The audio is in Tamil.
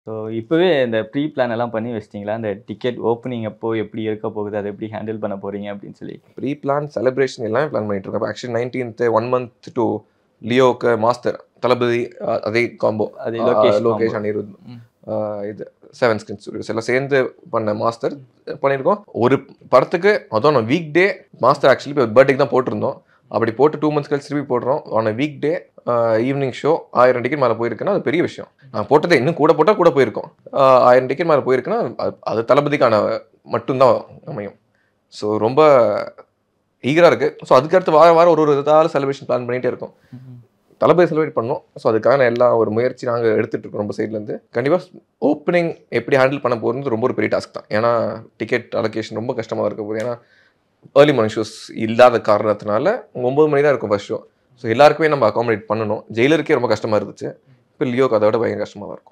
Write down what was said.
ஸோ இப்போவே இந்த ப்ரீ பிளான் எல்லாம் பண்ணி வச்சிட்டிங்களா இந்த டிக்கெட் ஓப்பனிங் அப்போ எப்படி இருக்க போகுது அதை எப்படி ஹேண்டில் பண்ண போறீங்க அப்படின்னு சொல்லி ப்ரீ பிளான் செலிப்ரேஷன் எல்லாமே பிளான் பண்ணிட்டு இருக்கோம் actually nineteenth one month to லியோக்கு மாஸ்டர் தளபதி அஹ், அதே காம்போ அது லோகேஷ் லோகேஷ் combo. அனிருத் ம். அஹ், இது செவன் ஸ்கிரீன் ஸ்டுடியோஸ் எல்லாம் சேர்ந்து பண்ண மாஸ்டர் பண்ணியிருக்கோம் ஒரு படத்துக்கு அதான் வீக் டே மாஸ்டர் ஆக்சுவலி இப்போ பர்த்டேக்கு தான் போட்டிருந்தோம் அப்படி போட்டு டூ மந்த்ஸ் கழிச்சு திருப்பி போடுறோம் on weekday evening show ஆயிரம் டிக்கெட் மேலே போயிருக்குன்னா அது பெரிய விஷயம் நான் போட்டதே இன்னும் கூட போட்டால் கூட போயிருக்கோம் ஆஹ் ஆயிரம் டிக்கெட் மேலே போயிருக்குன்னா அது- அது தளபதிக்கான மட்டும்தான் அமையும் ஸோ ரொம்ப ஈகராக இருக்குது ஸோ அதுக்கடுத்து வார வாரம் ஒரு ஒரு இதால் செலிப்ரேஷன் பிளான் பண்ணிகிட்டே இருக்கோம் தளபதி செலிப்ரேட் பண்ணோம் ஸோ அதுக்கான எல்லா ஒரு முயற்சி நாங்கள் எடுத்துகிட்டு இருக்கோம் நம்ம சைட்லேருந்து கண்டிப்பாக ஓப்பனிங் எப்படி ஹேண்டில் பண்ண போகிறது ரொம்ப ஒரு பெரிய டாஸ்க் தான் ஏன்னா டிக்கெட் அலோகேஷன் ரொம்ப கஷ்டமாக இருக்க போகுது ஏன்னா ஏர்லி மார்னிங் ஷோஸ் இல்லாத காரணத்தினால ஒம்பது மணி தான் இருக்கும் ஃபர்ஸ்ட் ஷோ ஸோ எல்லாருக்குமே நம்ம அகாமடேட் பண்ணணும் ஜெயிலருக்கே ரொம்ப கஷ்டமாக இருந்துச்சு இப்போ லியோக்கு அதை விட பயங்கர கஷ்டமாக தான் இருக்கும்